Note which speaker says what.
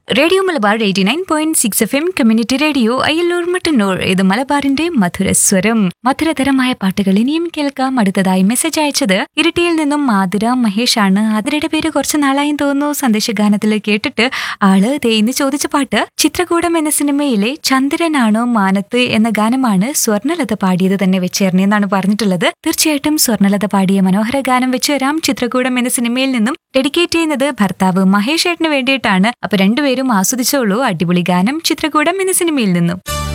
Speaker 1: radio Malabar eighty nine point six F M community radio Ayyallur Mattannur ഇത് മലബാറിന്റെ മധുരസ്വരം മധുരതരമായ പാട്ടുകൾ ഇനിയും കേൾക്കാം അടുത്തതായി മെസ്സേജ് അയച്ചത് ഇരിട്ടിയിൽ നിന്നും മാധുര മഹേഷ് ആണ് ആതിരയുടെ പേര് കുറച്ച് നാളായും തോന്നുന്നു സന്ദേശഗാനത്തിൽ കേട്ടിട്ട് ആള് ദേ ഇന്ന് ചോദിച്ച പാട്ട് ചിത്രകൂടം എന്ന സിനിമയിലെ ചന്ദ്രനാണോ മാനത്ത് എന്ന ഗാനമാണ് സ്വർണ്ണലത പാടിയത് തന്നെ വെച്ചേർന്നെന്നാണ് പറഞ്ഞിട്ടുള്ളത് തീർച്ചയായിട്ടും സ്വർണ്ണലത പാടിയ മനോഹര ഗാനം വെച്ച് വരാം ചിത്രകൂടം എന്ന സിനിമയിൽ നിന്നും ഡെഡിക്കേറ്റ് ചെയ്യുന്നത് ഭർത്താവ് മഹേഷ് ഏട്ടന് വേണ്ടിയിട്ടാണ് അപ്പൊ രണ്ടുപേരും ആസ്വദിച്ചോളൂ അടിപൊളി ഗാനം ചിത്രകൂടം എന്ന സിനിമയിൽ നിന്നും